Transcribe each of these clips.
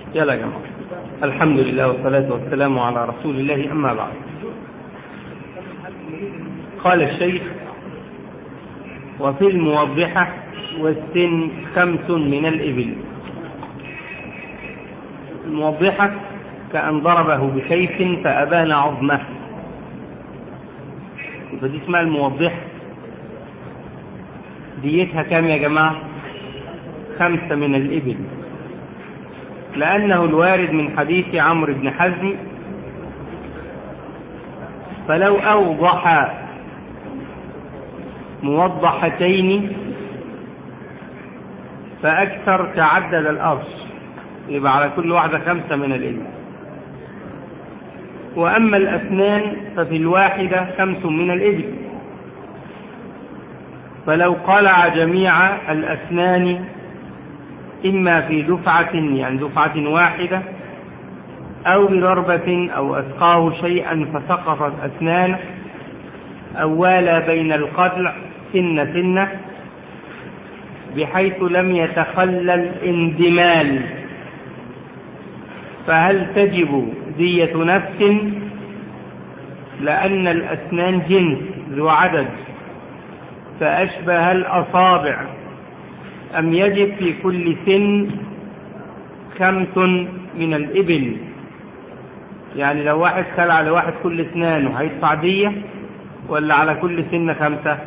يلا يا جماعة الحمد لله والصلاة والسلام على رسول الله أما بعد قال الشيخ وفي الموضحة والسن خمس من الإبل الموضحة كأن ضربه بسيف فأبان عظمه فدي اسمها الموضحة ديتها كام يا جماعة خمسة من الإبل لأنه الوارد من حديث عمرو بن حزم فلو أوضح موضحتين فأكثر تعدد الأرش يبقى على كل واحدة خمسة من الإبل وأما الأسنان ففي الواحدة خمس من الإبل فلو قلع جميع الأسنان إما في دفعة يعني دفعة واحدة أو بضربة أو أسقاه شيئا فسقطت أسنانه أو والى بين القطع سن سنة بحيث لم يتخلل اندمال فهل تجب دية نفس لأن الأسنان جنس ذو عدد فأشبه الأصابع أم يجب في كل سن خمس من الإبل يعني لو واحد خلع على واحد كل اسنانه هيدفع دية ولا على كل سن خمسة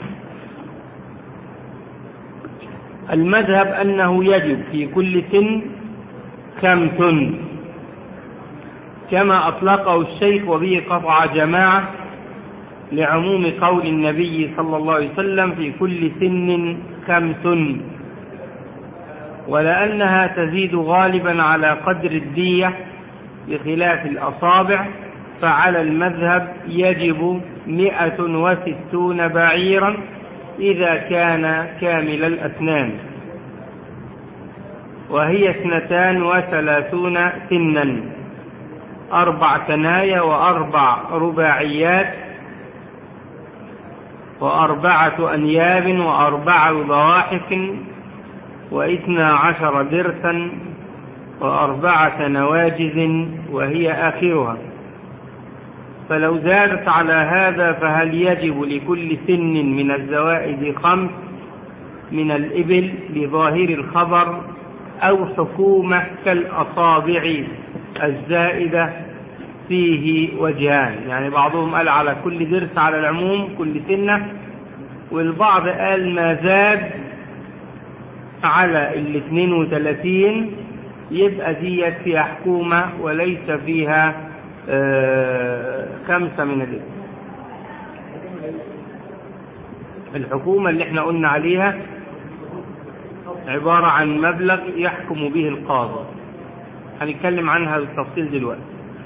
المذهب أنه يجب في كل سن خمس كما أطلقه الشيخ وبه قطع جماعة لعموم قول النبي صلى الله عليه وسلم في كل سن خمس ولأنها تزيد غالبا على قدر الدية بخلاف الأصابع فعلى المذهب يجب مئة وستون بعيرا إذا كان كامل الأسنان وهي اثنتان وثلاثون سنا أربع ثنايا وأربع رباعيات وأربعة أنياب وأربع ضواحك واثنى عشر درسا وأربعة نواجز وهي آخرها فلو زادت على هذا فهل يجب لكل سن من الزوائد خمس من الإبل بظاهر الخبر أو حكومة كالأصابع الزائدة فيه وجهان يعني بعضهم قال على كل درس على العموم كل سنة والبعض قال ما زاد على الاثنين وثلاثين يبقى ديت فيها حكومة وليس فيها آه خمسة من الإبل الحكومة اللي احنا قلنا عليها عبارة عن مبلغ يحكم به القاضي هنتكلم عنها بالتفصيل دلوقتي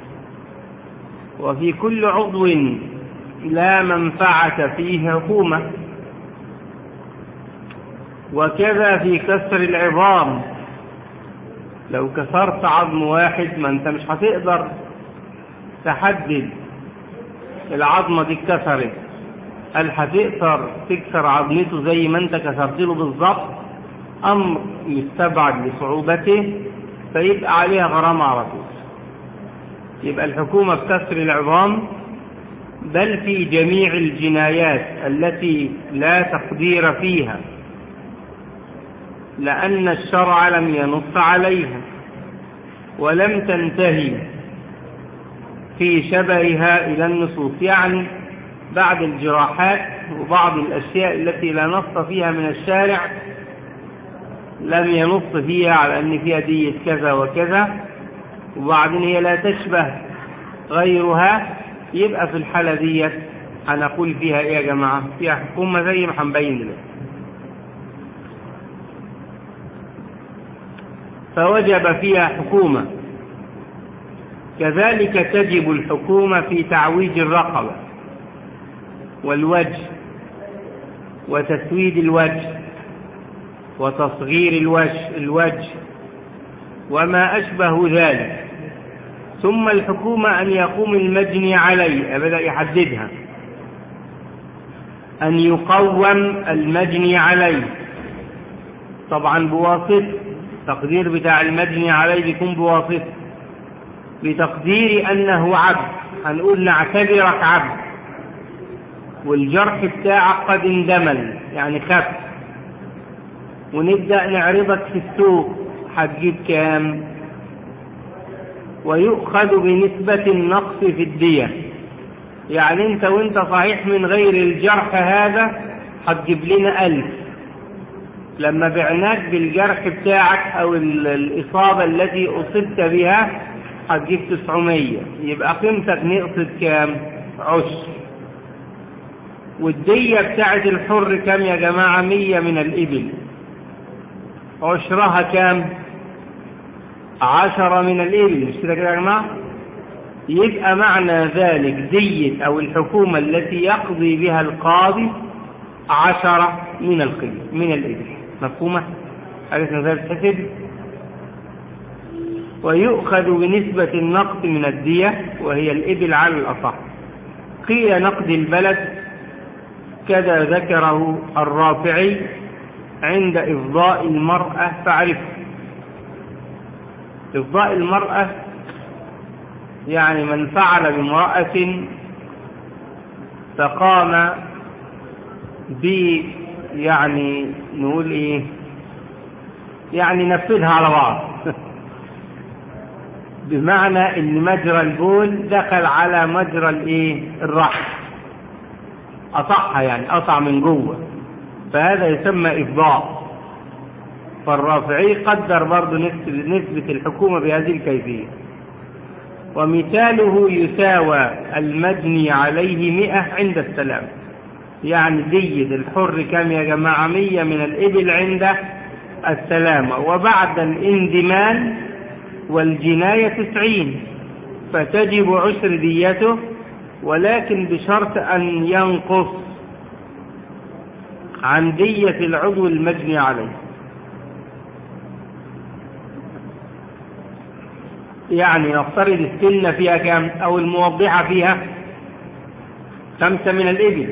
وفي كل عضو لا منفعة فيه حكومة وكذا في كسر العظام لو كسرت عظم واحد ما انت مش هتقدر تحدد العظمة دي اتكسرت هل هتقدر تكسر عظمته زي ما انت كسرت له بالظبط امر يستبعد لصعوبته فيبقى عليها غرامة على طول يبقى الحكومة بكسر العظام بل في جميع الجنايات التي لا تقدير فيها لأن الشرع لم ينص عليها ولم تنتهي في شبهها إلى النصوص يعني بعد الجراحات وبعض الأشياء التي لا نص فيها من الشارع لم ينص فيها على أن فيها دية كذا وكذا وبعدين هي لا تشبه غيرها يبقى في الحالة دي هنقول فيها ايه يا جماعة فيها حكومة زي ما هنبين دلوقتي فوجب فيها حكومة كذلك تجب الحكومة في تعويج الرقبة والوجه وتسويد الوجه وتصغير الوجه, الوجه وما أشبه ذلك ثم الحكومة أن يقوم المجني عليه بدأ يحددها أن يقوم المجني عليه طبعا بواسطة التقدير بتاع المجني عليه بيكون بواسطة بتقدير أنه عبد هنقول نعتبرك عبد والجرح بتاعك قد اندمل يعني خف ونبدأ نعرضك في السوق هتجيب كام ويؤخذ بنسبة النقص في الدية يعني انت وانت صحيح من غير الجرح هذا هتجيب لنا ألف لما بعناك بالجرح بتاعك او الإصابة التي أصبت بها هتجيب تسعمية يبقى قيمتك نقصت كام عشر والدية بتاعت الحر كام يا جماعة مية من الإبل عشرها كام عشرة من الإبل مش كده كده يا جماعة يبقى معنى ذلك دية أو الحكومة التي يقضي بها القاضي عشرة من القيم من الإبل مفهومة؟ عرفنا ذلك تحسب ويؤخذ بنسبة النقد من الدية وهي الإبل على الأصح قيل نقد البلد كذا ذكره الرافعي عند إفضاء المرأة فعرفه إفضاء المرأة يعني من فعل بامرأة فقام ب يعني نقول ايه يعني نفذها على بعض بمعنى ان مجرى البول دخل على مجرى الايه الرحم قطعها يعني قطع من جوه فهذا يسمى افضاء فالرافعي قدر برضه نسبة الحكومة بهذه الكيفية ومثاله يساوى المجني عليه مئة عند السلام يعني دية الحر كم يا جماعة مية من الإبل عند السلامة وبعد الاندمان والجناية تسعين فتجب عشر ديته ولكن بشرط أن ينقص عن دية العضو المجني عليه يعني نفترض السنة فيها كام أو الموضحة فيها خمسة من الإبل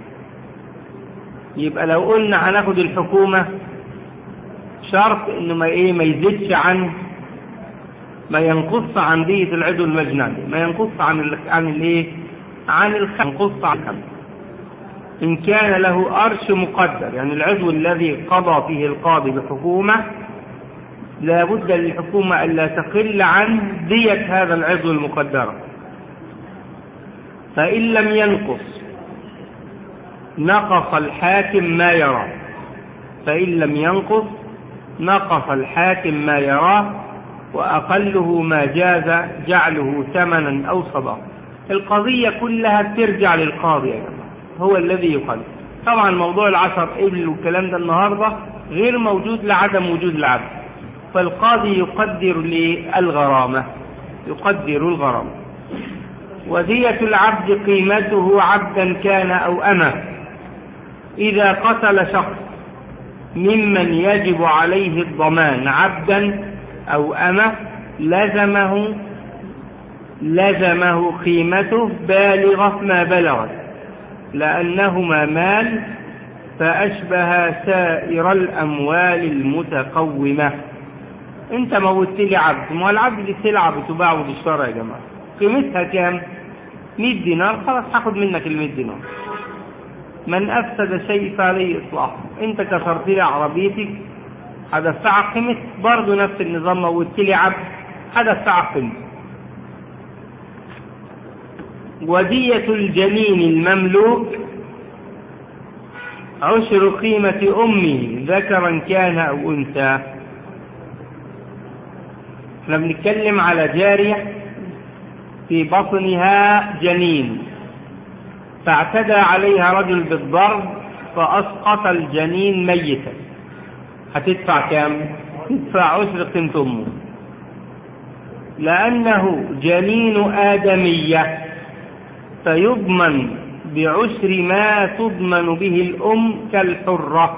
يبقى لو قلنا هناخد الحكومة شرط انه ما ايه ما يزيدش عن ما ينقص عن دية العضو المجني ما ينقص عن ال عن الايه عن الخمس ينقص عن الخمس ان كان له ارش مقدر يعني العضو الذي قضى فيه القاضي بحكومة لا بد للحكومة ألا تقل عن دية هذا العضو المقدرة فإن لم ينقص نقص الحاكم ما يراه فإن لم ينقص نقص الحاكم ما يراه وأقله ما جاز جعله ثمنا أو صدقة القضية كلها بترجع للقاضي يا جماعة هو الذي يقدر طبعا موضوع العشر إبل والكلام ده النهاردة غير موجود لعدم وجود العبد فالقاضي يقدر للغرامة يقدر الغرامة ودية العبد قيمته عبدا كان أو أمه إذا قتل شخص ممن يجب عليه الضمان عبدا أو أمه لزمه لزمه قيمته بالغة ما بلغت لأنهما مال فأشبه سائر الأموال المتقومة انت موتت لي عبد ما العبد دي سلعة بتباع وتشترى يا جماعة قيمتها كام 100 دينار خلاص هاخد منك ال 100 دينار من أفسد شيء فعليه إصلاحه أنت كسرت لي عربيتك هدفعك قيمة برضه نفس النظام موتت لي عبد هدفعك قيمة ودية الجنين المملوك عشر قيمة أمه ذكرا كان أو أنثى احنا بنتكلم على جارية في بطنها جنين فاعتدى عليها رجل بالضرب فأسقط الجنين ميتا هتدفع كام؟ تدفع عشر قيمة أمه لأنه جنين آدمية فيضمن بعشر ما تضمن به الأم كالحرة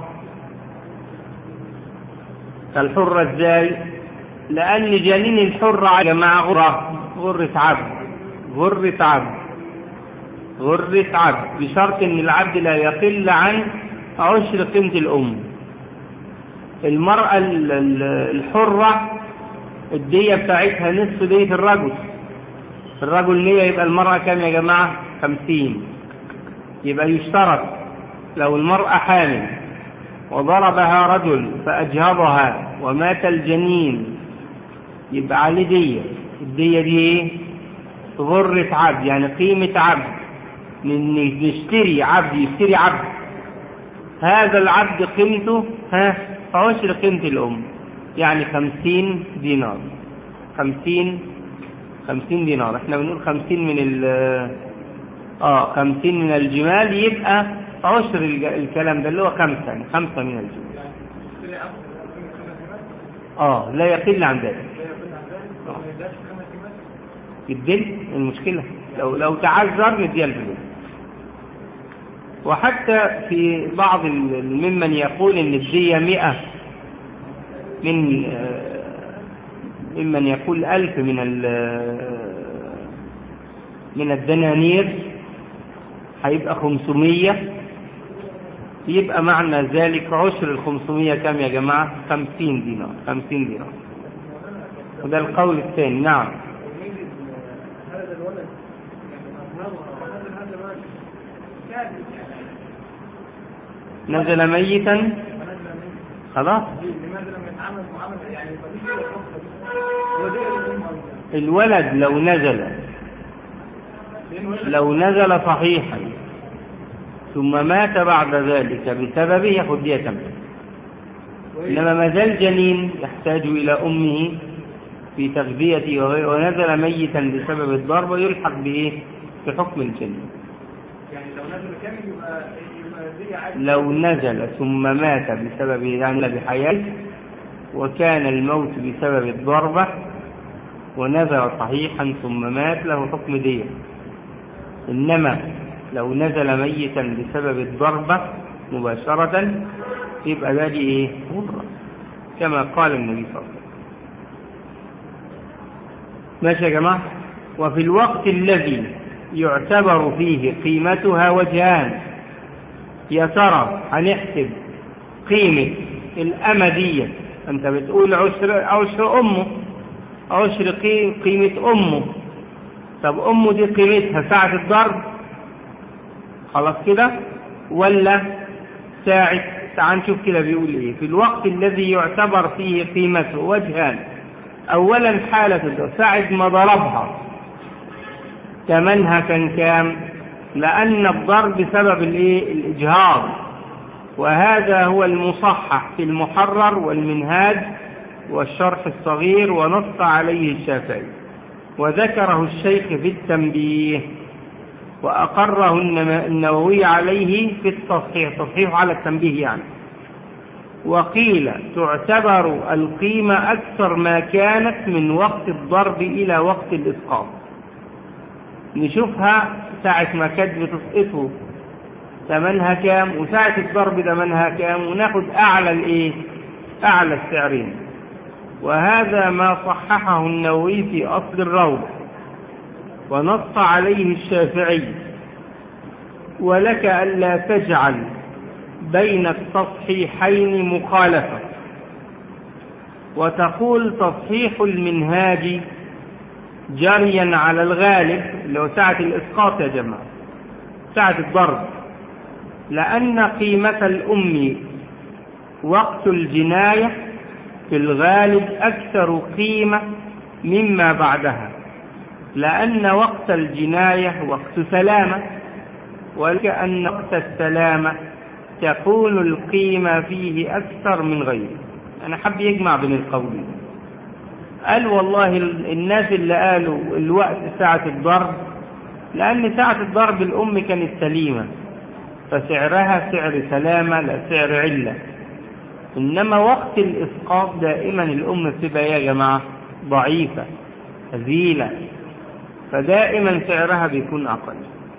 كالحرة ازاي؟ لأن جنين الحرة يا جماعة غرة غرة عبد غرة عبد غرة عبد بشرط ان العبد لا يقل عن عشر قيمة الام المرأة الحرة الدية بتاعتها نصف دية الرجل الرجل مية يبقى المرأة كام يا جماعة خمسين يبقى يشترط لو المرأة حامل وضربها رجل فأجهضها ومات الجنين يبقى عليه دية الدية دي ايه غرة عبد يعني قيمة عبد نشتري عبد يشتري عبد هذا العبد قيمته ها عشر قيمة الأم يعني خمسين دينار خمسين خمسين دينار احنا بنقول خمسين من ال اه خمسين من الجمال يبقى عشر الكلام ده اللي هو خمسة يعني خمسة من الجمال اه لا يقل عن ذلك الدل المشكلة لو لو تعذر نديها الفلوس وحتى في بعض ممن يقول ان الدية مئة من ممن يقول ألف من من الدنانير هيبقى خمسمية يبقى معنى ذلك عشر الخمسمية كم يا جماعة خمسين دينار خمسين دينار وده القول الثاني نعم نزل ميتا خلاص الولد لو نزل لو نزل صحيحا ثم مات بعد ذلك بسببه ياخذ دية كاملة إنما ما زال جنين يحتاج إلى أمه في تغذيته ونزل ميتا بسبب الضرب يلحق بإيه؟ بحكم الجنين يعني لو نزل كامل يبقى لو نزل ثم مات بسبب يعني بحياته وكان الموت بسبب الضربة ونزل صحيحا ثم مات له حكم دية إنما لو نزل ميتا بسبب الضربة مباشرة يبقى ده ايه غرة كما قال النبي صلى الله عليه وسلم ماشي يا جماعة وفي الوقت الذي يعتبر فيه قيمتها وجهان يا ترى هنحسب قيمة الأمدية أنت بتقول عشر, عشر أمه عشر قيمة أمه طب أمه دي قيمتها ساعة الضرب خلاص كده ولا ساعة تعال نشوف كده بيقول ايه في الوقت الذي يعتبر فيه قيمته وجهان اولا حالة ساعة ما ضربها ثمنها كان كام لأن الضرب بسبب الايه الإجهاض وهذا هو المصحح في المحرر والمنهاج والشرح الصغير ونص عليه الشافعي وذكره الشيخ في التنبيه وأقره النووي عليه في التصحيح تصحيح على التنبيه يعني وقيل تعتبر القيمة أكثر ما كانت من وقت الضرب إلى وقت الإسقاط نشوفها ساعة ما كانت بتسقطه ثمنها كام وساعة الضرب ثمنها كام وناخد أعلى الإيه أعلى السعرين وهذا ما صححه النووي في أصل الروض ونص عليه الشافعي ولك ألا تجعل بين التصحيحين مخالفة وتقول تصحيح المنهاج جريا على الغالب اللي هو ساعة الإسقاط يا جماعة ساعة الضرب لأن قيمة الأم وقت الجناية في الغالب أكثر قيمة مما بعدها لأن وقت الجناية وقت سلامة ولكأن وقت السلامة تكون القيمة فيه أكثر من غيره أنا حب يجمع بين القولين قال والله الناس اللي قالوا الوقت ساعة الضرب لأن ساعة الضرب الأم كانت سليمة فسعرها سعر سلامة لا سعر علة إنما وقت الإسقاط دائما الأم بتبقى يا جماعة ضعيفة هزيلة فدائما سعرها بيكون أقل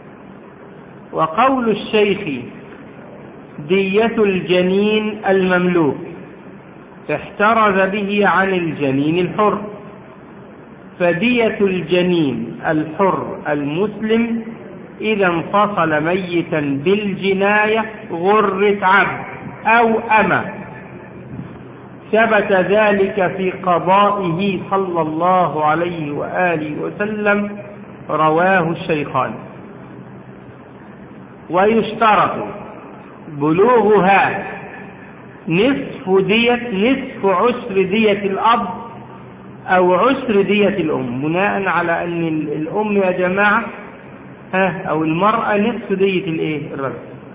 وقول الشيخ دية الجنين المملوك احترز به عن الجنين الحر فدية الجنين الحر المسلم إذا انفصل ميتا بالجناية غرة عبد أو أمة ثبت ذلك في قضائه صلى الله عليه وآله وسلم رواه الشيخان ويشترط بلوغها نصف دية نصف عشر دية الأب أو عشر دية الأم بناء على أن الأم يا جماعة ها أو المرأة نصف دية الإيه الرجل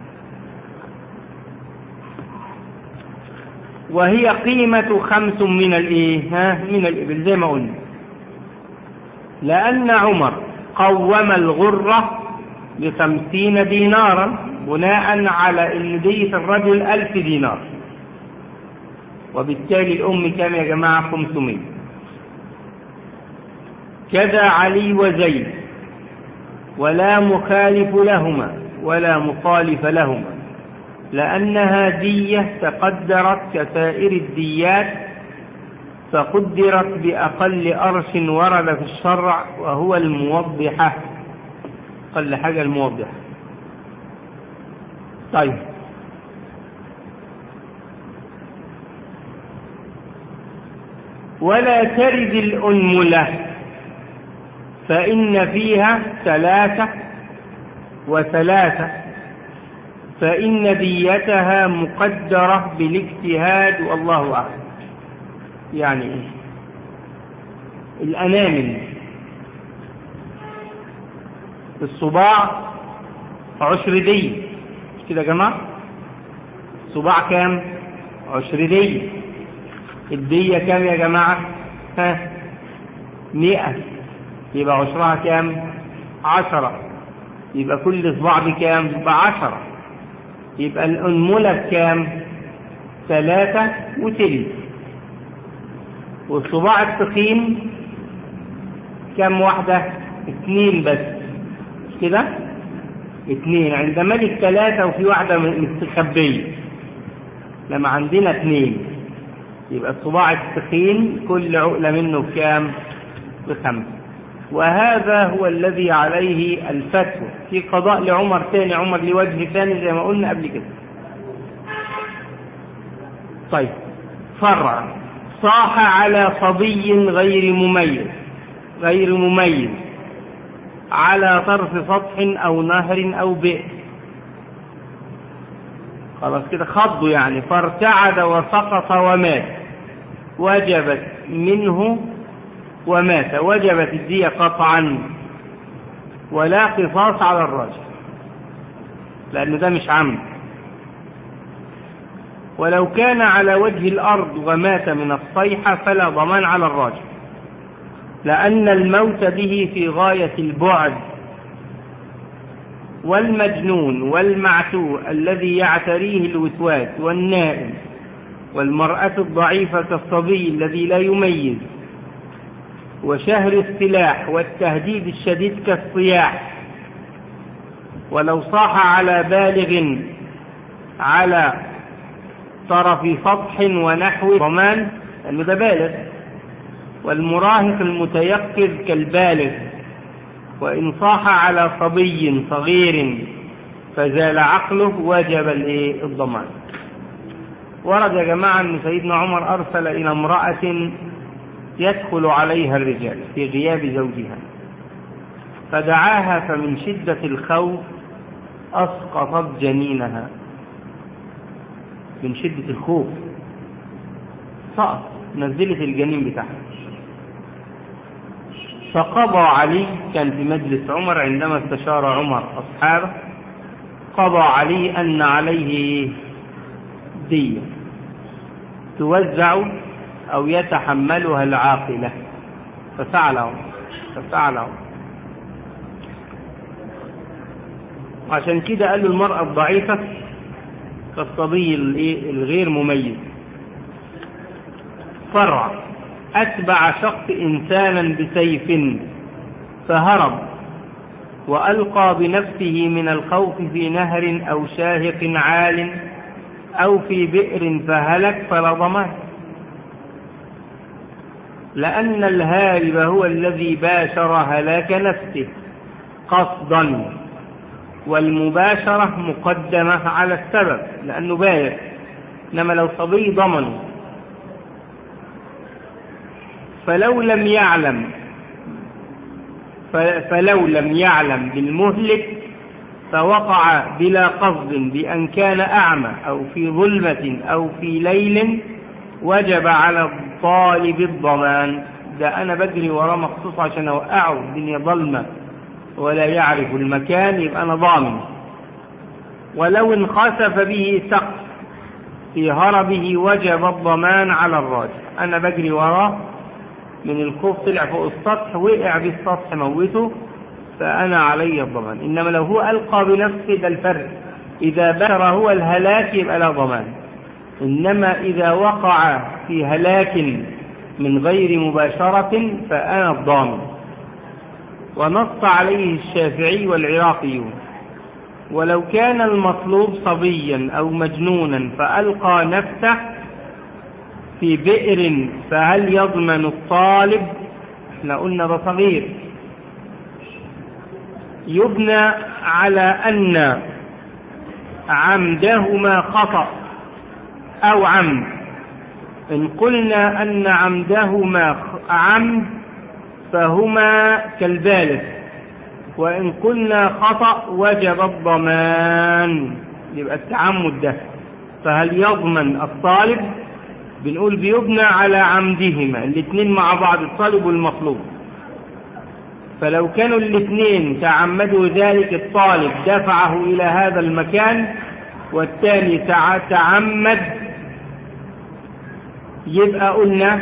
وهي قيمة خمس من الإيه ها من الإبل زي ما قلنا لأن عمر قوم الغرة بخمسين دينارا بناء على أن دية الرجل ألف دينار وبالتالي الأم كام يا جماعة خمسمية كذا علي وزيد ولا مخالف لهما ولا مخالف لهما لأنها دية تقدرت كسائر الديات فقدرت بأقل أرش ورد في الشرع وهو الموضحة أقل حاجة الموضحة طيب ولا ترد الأنملة فإن فيها ثلاثة وثلاثة فإن ديتها مقدرة بالاجتهاد والله أعلم يعني إيه الأنامل الصباع عشر دي مش كده يا جماعة الصباع كام عشر دي الدية كام يا جماعة ها مئة يبقى عشرها كام عشرة يبقى كل صباع بكام بعشرة يبقى الأنملة بكام ثلاثة وتلت والصباع التخين كم واحدة اتنين بس مش كده اتنين عند ملك ثلاثة وفي واحدة مستخبية لما عندنا اتنين يبقى الصباع التخين كل عقلة منه بكام بخمسة وهذا هو الذي عليه الفتوى في قضاء لعمر ثاني عمر لوجه ثاني زي ما قلنا قبل كده طيب فرع صاح على صبي غير مميز غير مميز على طرف سطح أو نهر أو بئر خلاص كده خضوا يعني فارتعد وسقط ومات وجبت منه ومات وجبت الدية قطعا ولا قصاص على الرجل لأن ده مش عمد ولو كان على وجه الأرض ومات من الصيحة فلا ضمان على الراجل لأن الموت به في غاية البعد والمجنون والمعتوه الذي يعتريه الوسواس والنائم والمرأة الضعيفة كالصبي الذي لا يميز وشهر السلاح والتهديد الشديد كالصياح ولو صاح على بالغ على طرف سطح ونحو ضمان لأنه ده بالغ والمراهق المتيقظ كالبالغ وإن صاح على صبي صغير فزال عقله وجب الضمان ورد يا جماعة أن سيدنا عمر أرسل إلى امرأة يدخل عليها الرجال في غياب زوجها فدعاها فمن شدة الخوف أسقطت جنينها من شدة الخوف سقط نزلت الجنين بتاعها فقضى علي كان في مجلس عمر عندما استشار عمر أصحابه قضى علي أن عليه دية توزع أو يتحملها العاقلة ففعله ففعله عشان كده قال له المرأة الضعيفة كالصبي الغير مميز فرع أتبع شخص إنسانا بسيف فهرب وألقى بنفسه من الخوف في نهر أو شاهق عال أو في بئر فهلك فلا ضمان لأن الهارب هو الذي باشر هلاك نفسه قصدا والمباشرة مقدمة على السبب لأنه بالغ إنما لو صبي ضمن فلو لم يعلم فلو لم يعلم بالمهلك فوقع بلا قصد بأن كان أعمى أو في ظلمة أو في ليل وجب على الطالب الضمان ده أنا بجري وراه مخصوص عشان أوقعه الدنيا ظلمة ولا يعرف المكان يبقى أنا ضامن ولو انخسف به سقف في هربه وجب الضمان على الراجل أنا بجري وراه من الخوف طلع فوق السطح وقع بالسطح موته فأنا علي الضمان إنما لو هو ألقى بنفسه ده الفرق إذا بشر هو الهلاك يبقى لا ضمان إنما إذا وقع في هلاك من غير مباشرة فأنا الضامن ونص عليه الشافعي والعراقيون ولو كان المطلوب صبيا أو مجنونا فألقى نفسه في بئر فهل يضمن الطالب احنا قلنا ده صغير يبنى على أن عمدهما خطأ أو عمد إن قلنا أن عمدهما عمد فهما كالبالغ وإن قلنا خطأ وجب الضمان يبقى التعمد ده فهل يضمن الطالب بنقول بيبنى على عمدهما الاثنين مع بعض الطالب والمطلوب فلو كانوا الاثنين تعمدوا ذلك الطالب دفعه إلى هذا المكان والثاني تعمد يبقى قلنا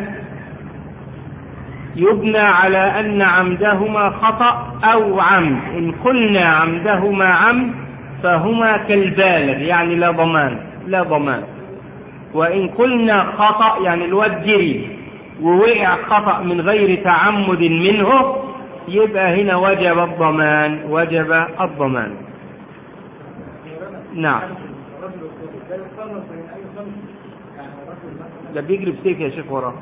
يبنى على أن عمدهما خطأ أو عمد إن قلنا عمدهما عمد فهما كالبالغ يعني لا ضمان لا ضمان وإن قلنا خطأ يعني الواد جري ووقع خطأ من غير تعمد منه يبقى هنا وجب الضمان وجب الضمان نعم ده بيجري بسيف يا شيخ وراه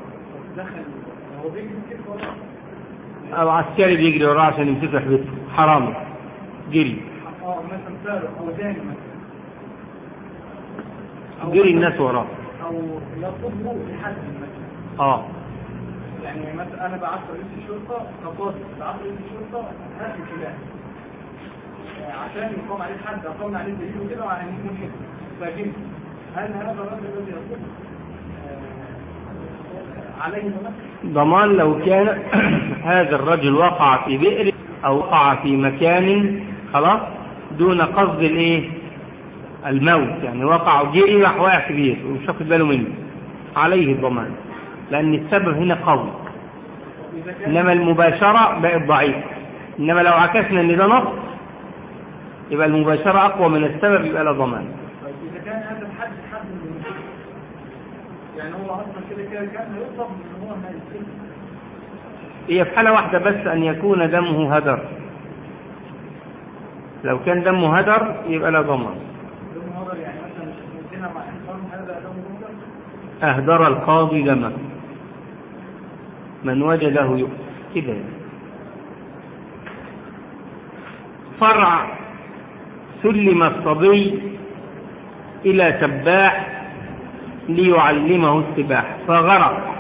او عسكري بيجري وراه عشان يمسكه حبيبته حرام جري اه مثلا سارق او زاني مثلا جري الناس وراه او يطلبه لحد مثلا اه يعني مثلا انا بعت رئيس الشرطه كقاضي بعت رئيس الشرطه هات الكلام عشان يقام عليه حد اقام عليه دليل وكده وعلى ان يكون كده فجنس هل هذا الرجل الذي يطلب عليه ضمان؟ ضمان لو كان هذا الرجل وقع في بئر او وقع في مكان خلاص دون قصد الايه الموت يعني وقع وجري راح واقع في بير ومش واخد باله منه عليه الضمان لان السبب هنا قوي اذا كان انما المباشره بقت ضعيفه انما لو عكسنا ان ده نص يبقى المباشره اقوى من السبب يبقى لا ضمان طيب اذا كان هذا الحد حد من المشرك يعني هو اصلا كده كده كان يطلب ان هو ما يسلم هي في حاله واحده بس ان يكون دمه هدر لو كان دمه هدر يبقى لا ضمان ضمن هذا يعني مثلا مش ممكنها مع انسان هذا له مدر أهدر القاضي دمه من وجده يؤذي كده يعني. فرع سلم الصبي إلى سباح ليعلمه السباحة فغرق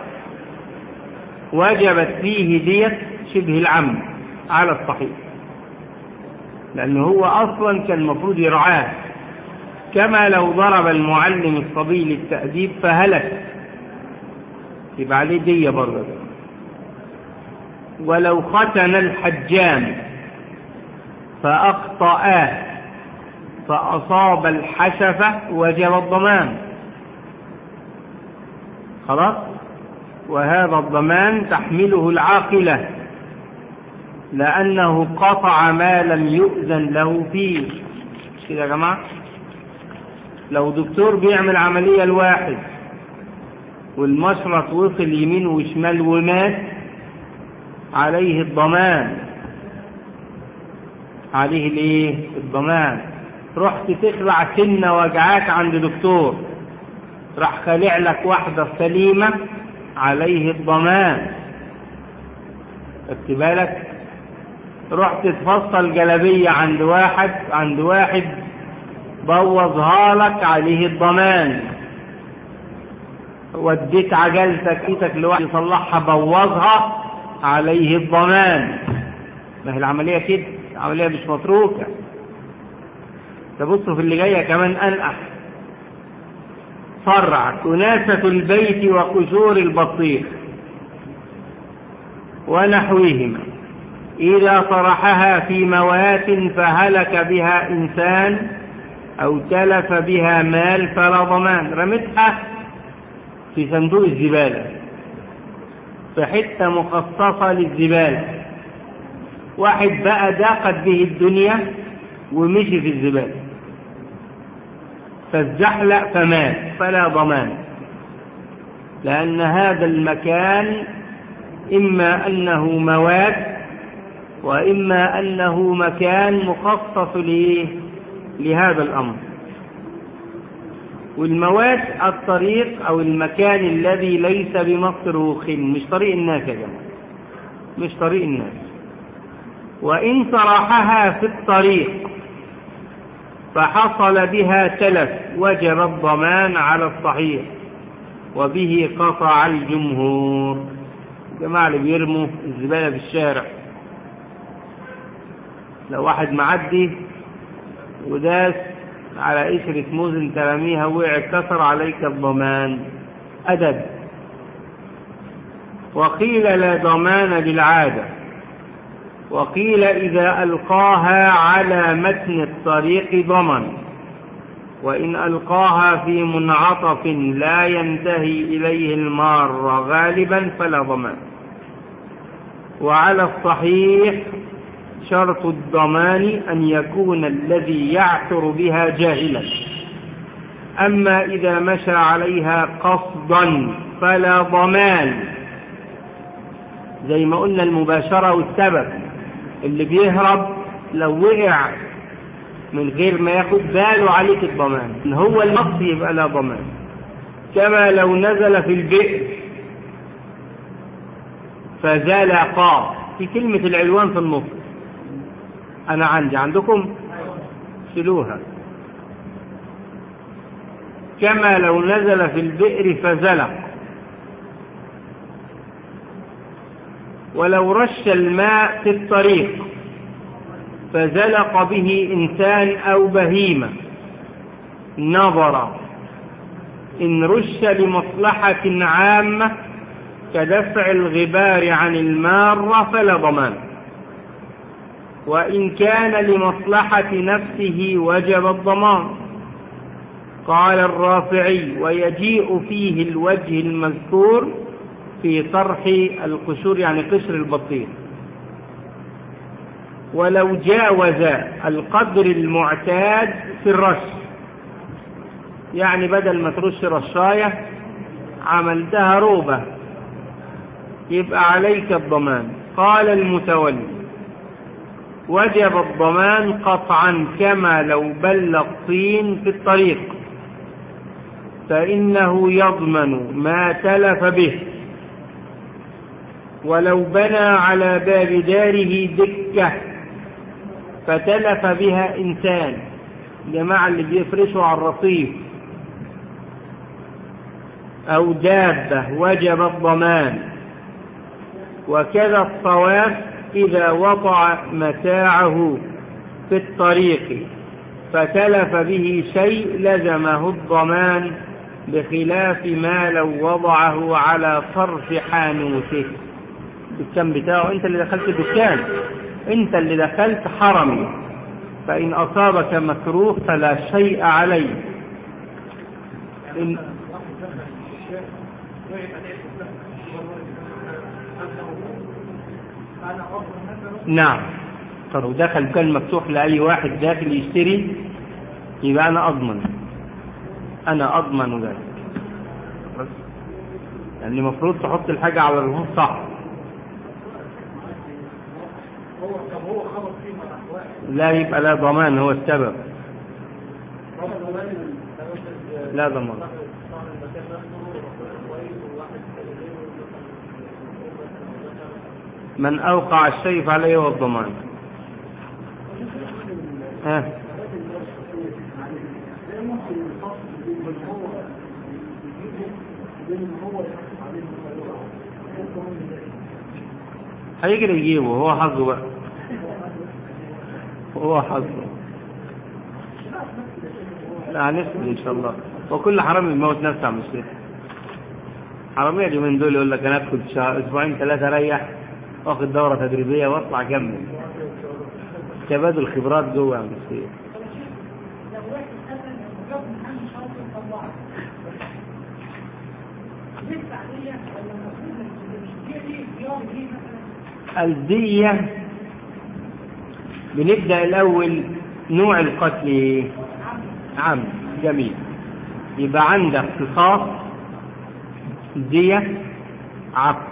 وجبت فيه دية شبه العم على الصحيح لأنه هو أصلا كان المفروض يرعاه كما لو ضرب المعلم الصبي للتأديب فهلك يبقى عليه دية برضه ولو ختن الحجام فأخطأ فأصاب الحشفة وجب الضمان خلاص وهذا الضمان تحمله العاقلة لأنه قطع ما لم يؤذن له فيه كده يا جماعة لو دكتور بيعمل عملية لواحد والمشرط وصل يمين وشمال ومات عليه الضمان عليه الايه الضمان رحت تخلع سنة وجعاك عند دكتور راح خالع لك واحدة سليمة عليه الضمان خدت بالك رحت تفصل جلبية عند واحد عند واحد بوظها لك عليه الضمان وديت عجلتك ايدك لواحد يصلحها بوظها عليه الضمان ما هي العملية كده العملية مش متروكة تبصوا في اللي جاية كمان أنقح فرع كناسة البيت وقشور البطيخ ونحوهما إذا طرحها في موات فهلك بها إنسان أو تلف بها مال فلا ضمان رمتها في صندوق الزبالة في حتة مخصصة للزبالة واحد بقى ضاقت به الدنيا ومشي في الزبالة فالزحلق فمات فلا ضمان لأن هذا المكان إما أنه مواد وإما أنه مكان مخصص لهذا الأمر والمواد الطريق أو المكان الذي ليس بمصروخ مش طريق الناس يا جماعة مش طريق الناس وإن طرحها في الطريق فحصل بها تلف وجب الضمان على الصحيح وبه قطع الجمهور الجماعة اللي بيرموا الزبالة في الشارع لو واحد معدي وداس على قشرة موز انت رميها وقع اتكسر عليك الضمان أدب وقيل لا ضمان بالعادة وقيل إذا ألقاها على متن الطريق ضمن وإن ألقاها في منعطف لا ينتهي إليه المار غالبا فلا ضمان وعلى الصحيح شرط الضمان أن يكون الذي يعثر بها جاهلا أما إذا مشى عليها قصدا فلا ضمان زي ما قلنا المباشرة والسبب اللي بيهرب لو وقع من غير ما ياخد باله عليك الضمان إن هو النص يبقى لا ضمان كما لو نزل في البئر فزلقا في كلمة العلوان في النص أنا عندي عندكم شيلوها كما لو نزل في البئر فزلق ولو رش الماء في الطريق فزلق به إنسان أو بهيمة نظر إن رش لمصلحة عامة كدفع الغبار عن المارة فلا ضمان وإن كان لمصلحة نفسه وجب الضمان قال الرافعي ويجيء فيه الوجه المذكور في طرح القشور يعني قشر البطيخ ولو جاوز القدر المعتاد في الرش يعني بدل ما ترش رشاية عملتها روبة يبقى عليك الضمان قال المتولي وجب الضمان قطعا كما لو بل الطين في الطريق فإنه يضمن ما تلف به ولو بنى على باب داره دكة فتلف بها إنسان جماعة اللي بيفرشوا على الرصيف أو دابة وجب الضمان وكذا الطواف إذا وضع متاعه في الطريق فتلف به شيء لزمه الضمان بخلاف ما لو وضعه على صرف حانوته الدكان بتاعه انت اللي دخلت الدكان انت اللي دخلت حرمي فإن أصابك مكروه فلا شيء عليه إن نعم طب ودخل كان مفتوح لأي واحد داخل يشتري يبقى أنا أضمن أنا أضمن ذلك بس يعني المفروض تحط الحاجة على الرهون صح لا يبقى لا ضمان هو السبب لا ضمان من أوقع الشيء فعليه هو الضمان ها هيجري يجيبه هو حظه بقى هو حظه لا هنسأل ان شاء الله وكل حرامي يموت نفسه عم الشيخ حرامية اليومين دول يقول لك انا ادخل شهر اسبوعين ثلاثة اريح واخد دورة تدريبية واطلع اكمل تبادل خبرات جوه يا عم الشيخ الدية بنبدأ الأول نوع القتل إيه؟ عمد جميل يبقى عندك قصاص دية عقد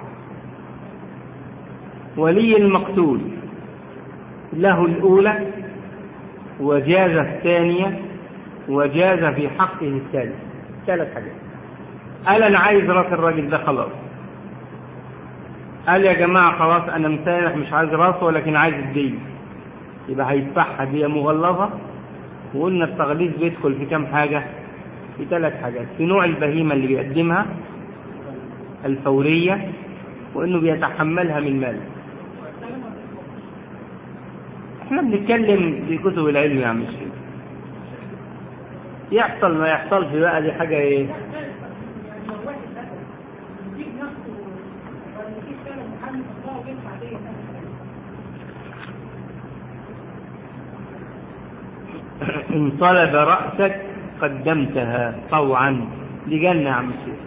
ولي المقتول له الأولى وجاز الثانية وجاز في حقه الثالث ثلاث حاجات قال أنا عايز راس الراجل ده خلاص قال يا جماعة خلاص أنا مسامح مش عايز راسه ولكن عايز الدية يبقى هيدفعها دية مغلظة وقلنا التغليظ بيدخل في كام حاجة في ثلاث حاجات في نوع البهيمة اللي بيقدمها الفورية وإنه بيتحملها من ماله احنا بنتكلم في كتب العلم يا عم الشيخ يحصل ما يحصلش بقى دي حاجة ايه إن طلب رأسك قدمتها طوعا دي جنة يا عم الشيخ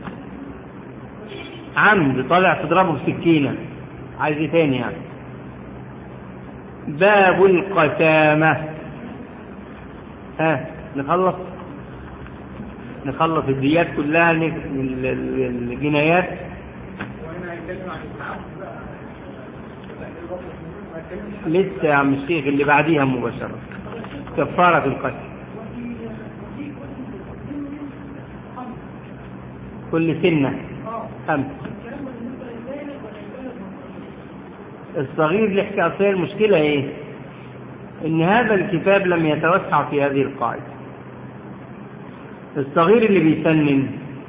عمد طالع تضربه بسكينة عايز ايه تاني يعني باب القسامة ها نخلص نخلص الديات كلها الجنايات وهنا هنتكلم عن التعبد بقى لسه يا عم الشيخ اللي بعديها مباشرة كفارة القتل كل سنة خمس الصغير اللي يحكي أصل المشكلة ايه ان هذا الكتاب لم يتوسع في هذه القاعدة الصغير اللي بيسنن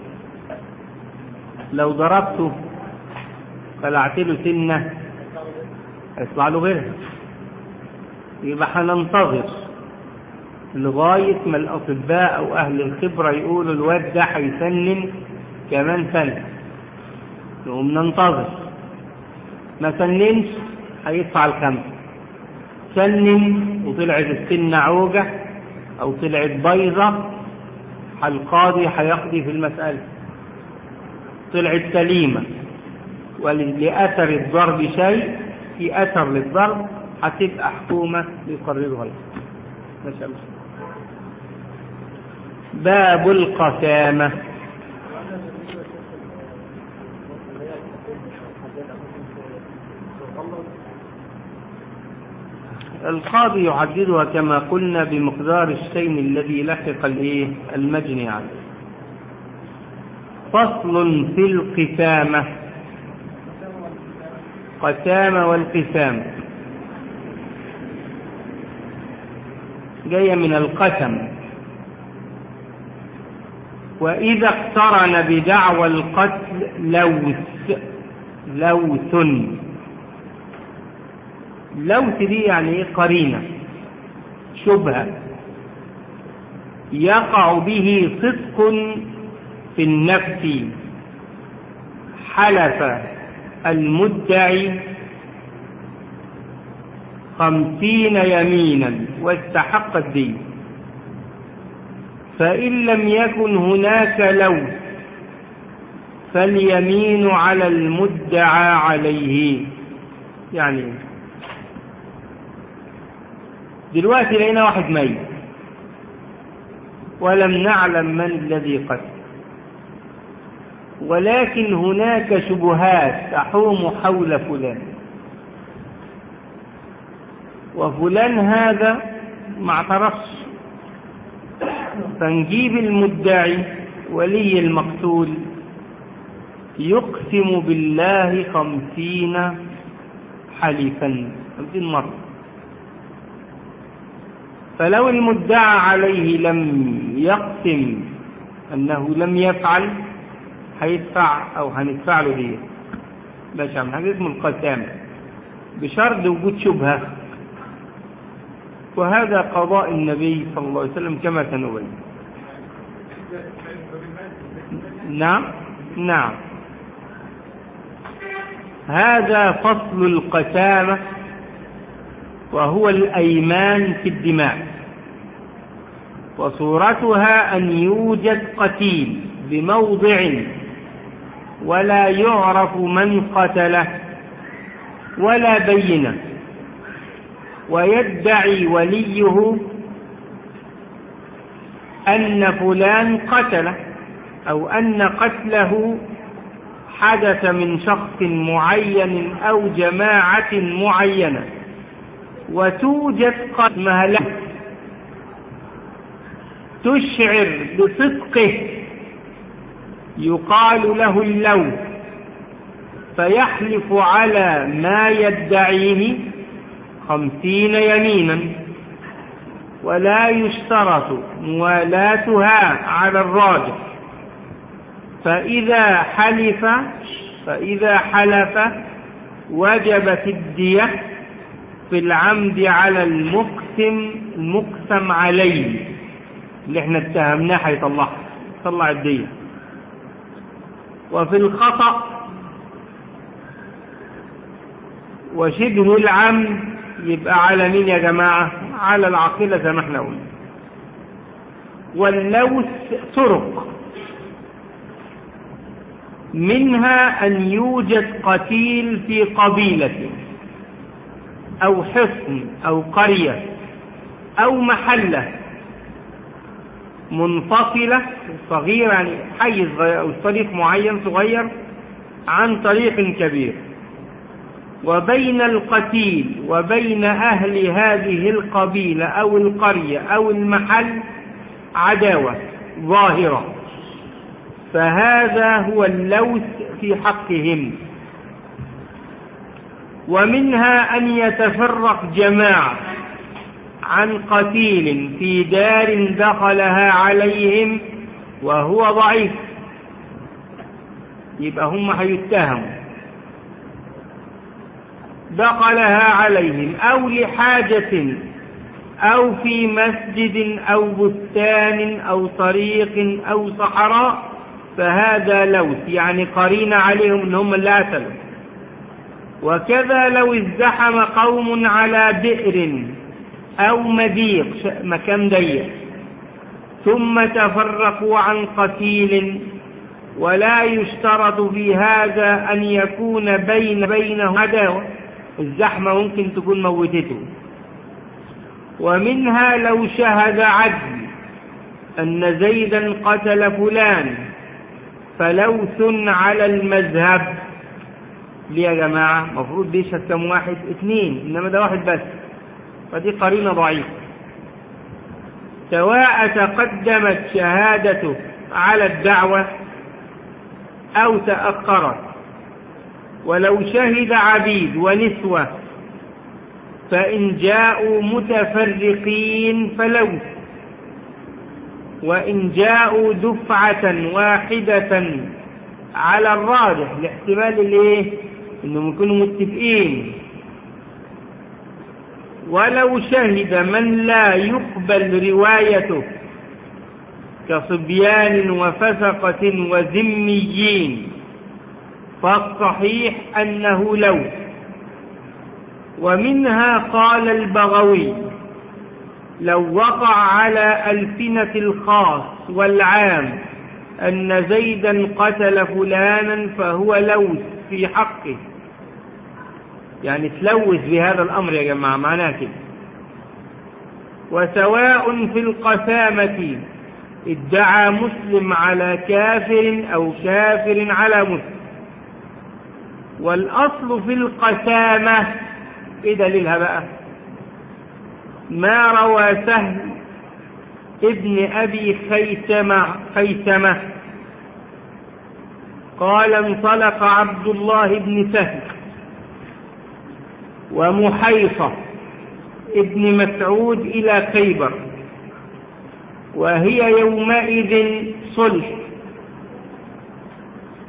لو ضربته خلعت له سنة هيطلع له غيرها يبقى هننتظر لغاية ما الأطباء أو أهل الخبرة يقولوا الواد ده هيسنن كمان سنة نقوم ننتظر ما سننش هيدفع الخمسة سنن وطلعت السنة عوجة أو طلعت بيضة القاضي هيقضي في المسألة طلعت سليمة ولأثر الضرب شيء في أثر للضرب هتبقى حكومة يقررها لك ما شاء الله باب القسامة القاضي يحددها كما قلنا بمقدار الشيء الذي لحق الايه المجني عليه فصل في القسامة قسامة والقسام جاية من القسم وإذا اقترن بدعوى القتل لوث لوث لوث دي يعني ايه قرينة شبهة يقع به صدق في النفس حلف المدعي خمسين يمينا واستحق الدين فإن لم يكن هناك لوث فاليمين على المدعى عليه يعني دلوقتي لقينا واحد ميت ولم نعلم من الذي قتل ولكن هناك شبهات تحوم حول فلان وفلان هذا ما اعترفش فنجيب المدعي ولي المقتول يقسم بالله خمسين حليفا خمسين مرة فلو المدعى عليه لم يقسم أنه لم يفعل هيدفع أو هندفع له دية ماشي عم حاجة اسمه القسامة بشرط وجود شبهة وهذا قضاء النبي صلى الله عليه وسلم كما سنبين نعم نعم هذا فصل القسامة وهو الأيمان في الدماء وصورتها أن يوجد قتيل بموضع ولا يعرف من قتله ولا بينه ويدعي وليه أن فلان قتله أو أن قتله حدث من شخص معين أو جماعة معينة وتوجد قسمها له تشعر بصدقه يقال له اللوم فيحلف على ما يدعيه خمسين يمينا ولا يشترط موالاتها على الراجح فإذا حلف فإذا حلف وجبت الدية في العمد على المقسم المقسم عليه اللي احنا اتهمناه هيطلعها طلع الدية وفي الخطأ وشبه العمد يبقى على مين يا جماعة على العقيلة زي ما احنا قلنا واللوث طرق منها أن يوجد قتيل في قبيلة أو حصن أو قرية أو محلة منفصلة صغيرة يعني حيز أو طريق معين صغير عن طريق كبير وبين القتيل وبين أهل هذه القبيلة أو القرية أو المحل عداوة ظاهرة فهذا هو اللوث في حقهم ومنها أن يتفرق جماعة عن قتيل في دار دخلها عليهم وهو ضعيف يبقى هم هيتهموا دخلها عليهم أو لحاجة أو في مسجد أو بستان أو طريق أو صحراء فهذا لوث يعني قرين عليهم ان هم اللي قتلوا وكذا لو ازدحم قوم على بئر او مضيق مكان ضيق ثم تفرقوا عن قتيل ولا يشترط في هذا ان يكون بين بينه عداوه الزحمه ممكن تكون موتته ومنها لو شهد عدل ان زيدا قتل فلان فلوث على المذهب ليه يا جماعة مفروض بيشهد كم واحد اثنين انما ده واحد بس فدي قرينة ضعيفة سواء تقدمت شهادته على الدعوة او تأخرت ولو شهد عبيد ونسوة فإن جاءوا متفرقين فلوث وإن جاءوا دفعة واحدة على الراجح لاحتمال الايه انهم يكونوا متفقين ولو شهد من لا يقبل روايته كصبيان وفسقة وذميين فالصحيح أنه لو ومنها قال البغوي لو وقع على ألسنة الخاص والعام أن زيدا قتل فلانا فهو لوث في حقه يعني تلوث بهذا الأمر يا جماعة معناه كده وسواء في القسامة ادعى مسلم على كافر أو كافر على مسلم والأصل في القسامة إيه دليلها بقى ما روى سهل ابن أبي خيثمة, خيثمة قال انطلق عبد الله بن سهل ومحيصة ابن مسعود إلى خيبر وهي يومئذ صلح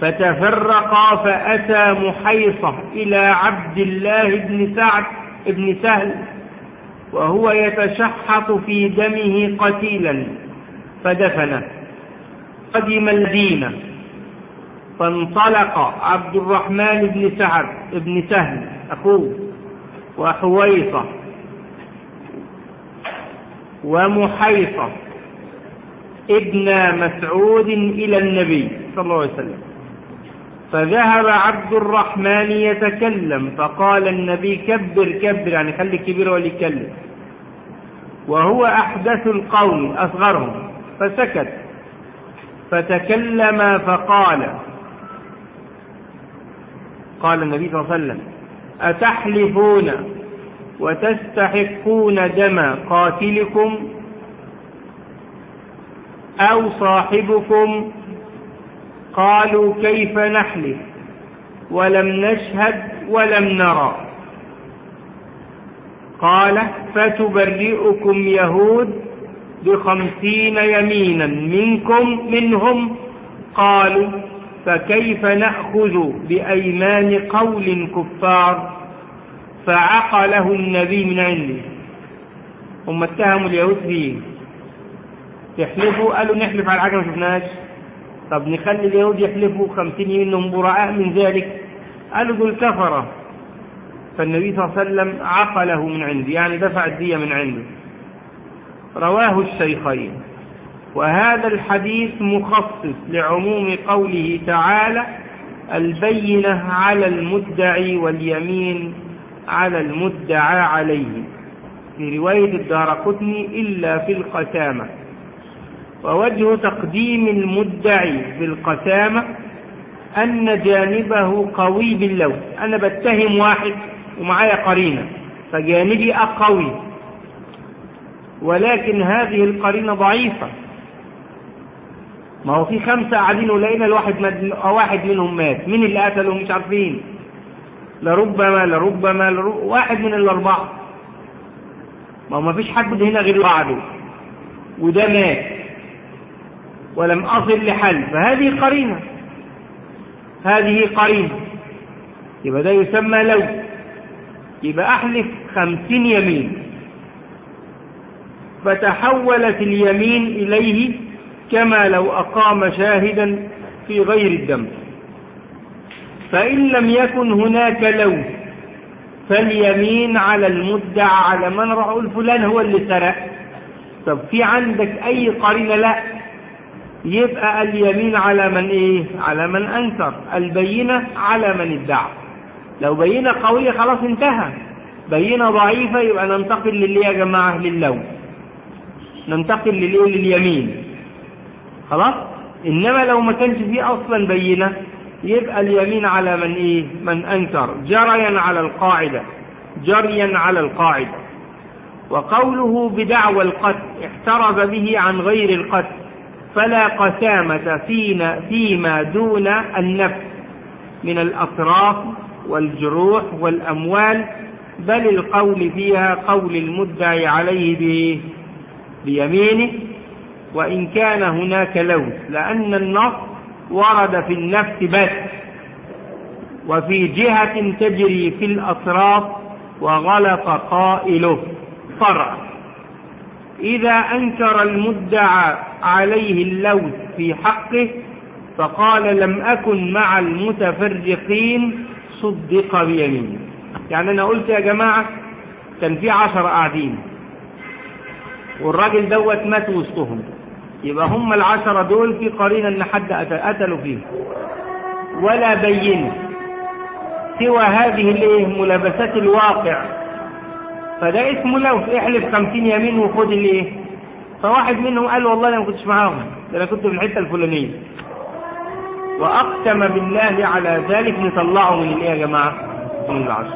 فتفرقا فأتى محيصة إلى عبد الله بن سعد بن سهل وهو يتشحط في دمه قتيلا فدفنه قدم المدينة فانطلق عبد الرحمن بن سعد بن سهل أخوه وحويصة ومحيصة ابن مسعود إلى النبي صلى الله عليه وسلم فذهب عبد الرحمن يتكلم فقال النبي كبر كبر يعني خلي الكبير هو اللي يتكلم وهو أحدث القوم أصغرهم فسكت فتكلم فقال قال النبي صلى الله عليه وسلم أتحلفون وتستحقون دم قاتلكم أو صاحبكم قالوا كيف نحلف ولم نشهد ولم نرى قال فتبرئكم يهود بخمسين يمينا منكم منهم قالوا فكيف نأخذ بأيمان قول كفار فعقله النبي من عنده هم اتهموا اليهود فيه يحلفوا قالوا نحلف على حاجة ما شفناش طب نخلي اليهود يحلفوا خمسين منهم براء من ذلك قالوا دول كفرة فالنبي صلى الله عليه وسلم عقله من عنده يعني دفع الدية من عنده رواه الشيخين وهذا الحديث مخصص لعموم قوله تعالى البينة على المدعي واليمين على المدعى عليه في رواية الدار قطني إلا في القسامة ووجه تقديم المدعي في القسامة أن جانبه قوي باللوث أنا بتهم واحد ومعايا قرينة فجانبي أقوي ولكن هذه القرينة ضعيفة ما هو في خمسة قاعدين ولقينا الواحد مد... واحد منهم مات مين اللي قتله مش عارفين لربما لربما لرب... واحد من الأربعة ما هو ما فيش حد هنا غير بعده وده مات ولم أصل لحل فهذه قرينة هذه قرينة يبقى ده يسمى لو يبقى أحلف خمسين يمين فتحولت اليمين إليه كما لو أقام شاهدا في غير الدم فإن لم يكن هناك لو فاليمين على المدعى على من رأى فلان هو اللي سرق طب في عندك أي قرينة لا يبقى اليمين على من إيه على من أنكر البينة على من ادعى لو بينة قوية خلاص انتهى بينة ضعيفة يبقى ننتقل للي يا جماعة للون ننتقل للإيه لليمين خلاص إنما لو ما كانش فيه أصلا بينة يبقى اليمين على من إيه من أنكر جريا على القاعدة جريا على القاعدة وقوله بدعوى القتل احترز به عن غير القتل فلا قسامة فينا فيما دون النفس من الأطراف والجروح والأموال بل القول فيها قول المدعي عليه به بيمينه وإن كان هناك لوث لأن النص ورد في النفس بس وفي جهة تجري في الأطراف وغلط قائله فرع إذا أنكر المدعى عليه اللوث في حقه فقال لم أكن مع المتفرقين صدق بيمينه يعني أنا قلت يا جماعة كان في عشر قاعدين والراجل دوت مات وسطهم يبقى هم العشرة دول في قرينة ان حد قتلوا فيه ولا بينوا سوى هذه الايه ملابسات الواقع فده اسمه لو احلف خمسين يمين وخد الايه فواحد منهم قال والله انا ما كنتش معاهم ده انا كنت في الحته الفلانيه واقسم بالله على ذلك نطلعه من الايه يا جماعه من العشر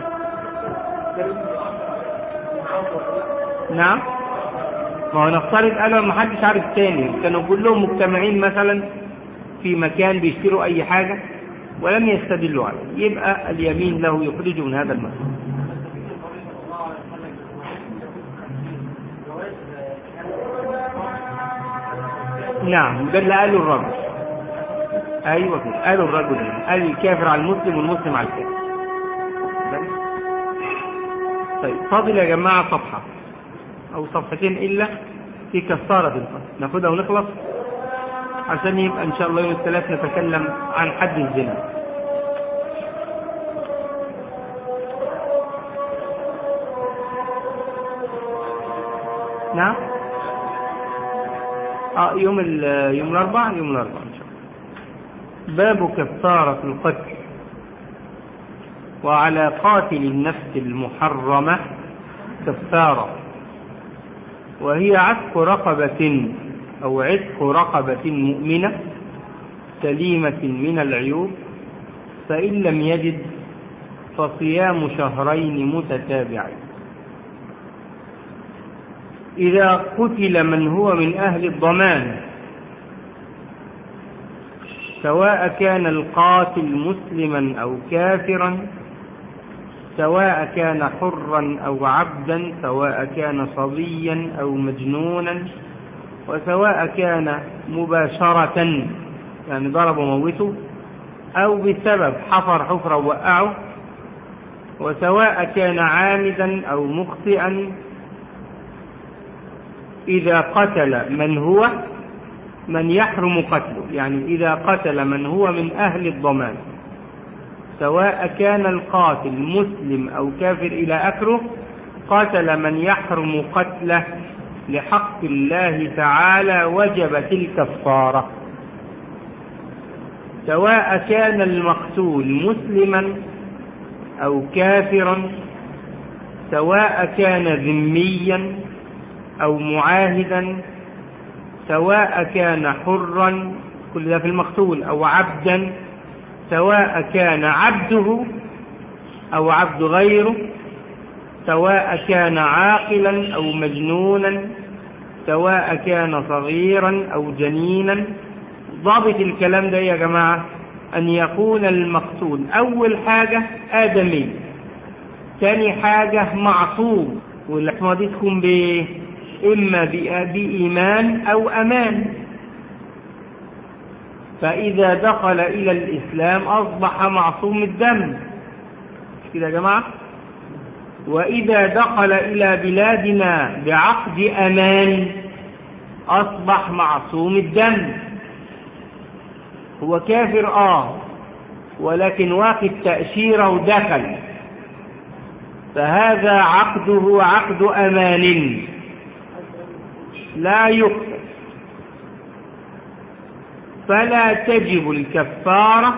نعم ما هو نفترض قالوا ما حدش عارف تاني كانوا كلهم مجتمعين مثلا في مكان بيشتروا اي حاجة ولم يستدلوا عليه يبقى اليمين له يخرج من هذا المسجد نعم ده اللي قاله الرب ايوه كده قالوا الرجلين قال الكافر على المسلم والمسلم على الكافر بس. طيب فاضل يا جماعه صفحه او صفحتين الا في كفاره القتل ناخدها ونخلص عشان يبقى ان شاء الله يوم الثلاث نتكلم عن حد الزنا نعم اه يوم ال- يوم الاربعاء يوم الاربعاء ان شاء الله باب كفارة القتل وعلى قاتل النفس المحرمة كفارة وهي عتق رقبة أو عتق رقبة مؤمنة سليمة من العيوب فإن لم يجد فصيام شهرين متتابعين إذا قتل من هو من أهل الضمان سواء كان القاتل مسلما أو كافرا سواء كان حرا أو عبدا سواء كان صبيا أو مجنونا وسواء كان مباشرة يعني ضرب وموته أو بسبب حفر حفرة ووقعه وسواء كان عامدا أو مخطئا إذا قتل من هو من يحرم قتله يعني إذا قتل من هو من أهل الضمان سواء كان القاتل مسلم أو كافر إلى آخره قتل من يحرم قتله لحق الله تعالى وجبت الكفارة سواء كان المقتول مسلما أو كافرا سواء كان ذميا أو معاهدا سواء كان حرا كل ده في المقتول أو عبدا سواء كان عبده أو عبد غيره سواء كان عاقلا أو مجنونا سواء كان صغيرا أو جنينا ضابط الكلام ده يا جماعة أن يكون المقتول أول حاجة آدمي ثاني حاجة معصوم والعصمة دي تكون بإيه؟ إما بإيمان أو أمان فإذا دخل إلى الإسلام أصبح معصوم الدم مش كده يا جماعة وإذا دخل إلى بلادنا بعقد أمان أصبح معصوم الدم هو كافر آه ولكن واخد تأشيرة ودخل فهذا عقده عقد أمان لا يقتل فلا تجب الكفارة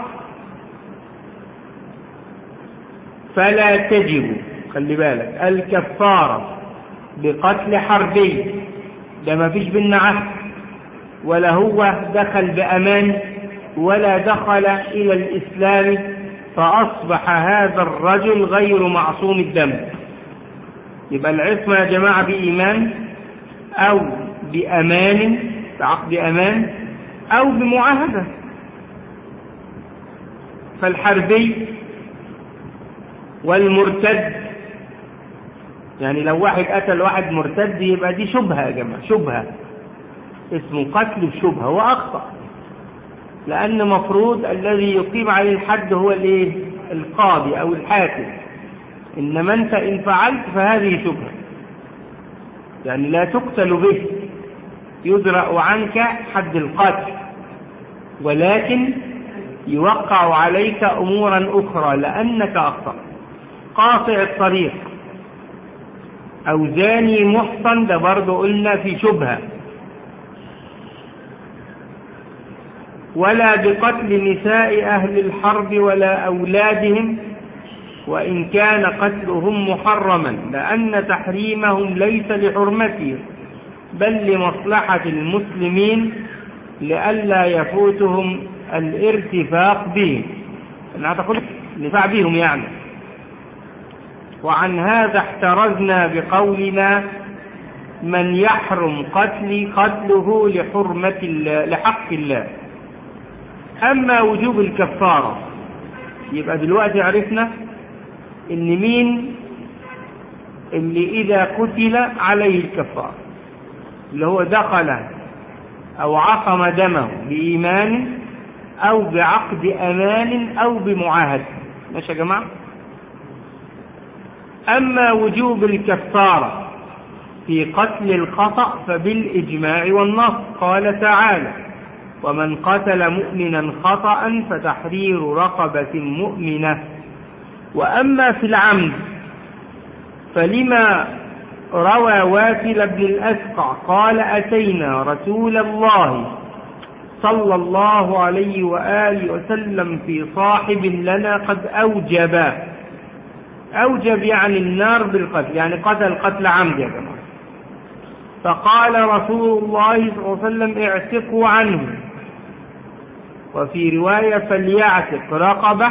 فلا تجب خلي بالك الكفارة بقتل حربي ده ما فيش بينا عهد ولا هو دخل بأمان ولا دخل إلى الإسلام فأصبح هذا الرجل غير معصوم الدم يبقى العصمة يا جماعة بإيمان أو بأمان بعقد أمان أو بمعاهدة فالحربي والمرتد يعني لو واحد قتل واحد مرتد يبقى دي شبهة يا جماعة شبهة اسمه قتل بشبهة وأخطأ لأن مفروض الذي يقيم عليه الحد هو الايه القاضي أو الحاكم إنما أنت إن فعلت فهذه شبهة يعني لا تقتل به يدرأ عنك حد القتل ولكن يوقع عليك أمورا أخرى لأنك أخطأ قاطع الطريق أو زاني محصن ده برضه قلنا في شبهة ولا بقتل نساء أهل الحرب ولا أولادهم وإن كان قتلهم محرما لأن تحريمهم ليس لحرمتهم بل لمصلحة المسلمين لئلا يفوتهم الارتفاق بهم أنا تقول النفاع بهم يعني وعن هذا احترزنا بقولنا من يحرم قتلي قتله لحرمة الله لحق الله أما وجوب الكفارة يبقى دلوقتي عرفنا إن مين اللي إذا قتل عليه الكفارة اللي هو دخل أو عصم دمه بإيمان أو بعقد أمان أو بمعاهدة ماشي يا جماعة أما وجوب الكفارة في قتل الخطأ فبالإجماع والنص قال تعالى ومن قتل مؤمنا خطأ فتحرير رقبة مؤمنة وأما في العمد فلما روى وافل بن الأسقع قال أتينا رسول الله صلى الله عليه وآله وسلم في صاحب لنا قد أوجب أوجب يعني النار بالقتل يعني قتل قتل عمد يا جماعة فقال رسول الله صلى الله عليه وسلم اعتقوا عنه وفي رواية فليعتق رقبة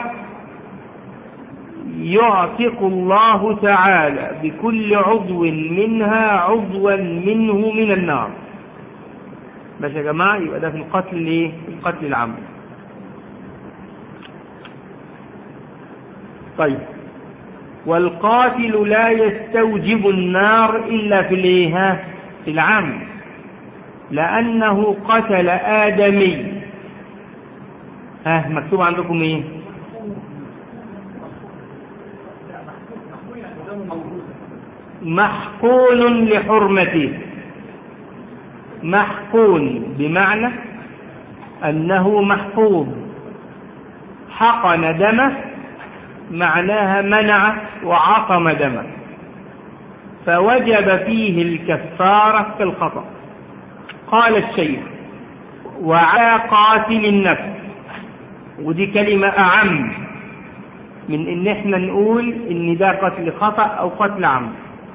يعتق الله تعالى بكل عضو منها عضوا منه من النار بس يا جماعة يبقى ده في القتل الايه؟ في القتل العمد طيب والقاتل لا يستوجب النار إلا في الايه في العمد لأنه قتل آدمي ها مكتوب عندكم ايه محقون لحرمته محقون بمعنى أنه محفوظ حقن دمه معناها منع وعصم دمه فوجب فيه الكفارة في الخطأ قال الشيخ وعلى قاتل النفس ودي كلمة أعم من إن إحنا نقول إن ده قتل خطأ أو قتل عمد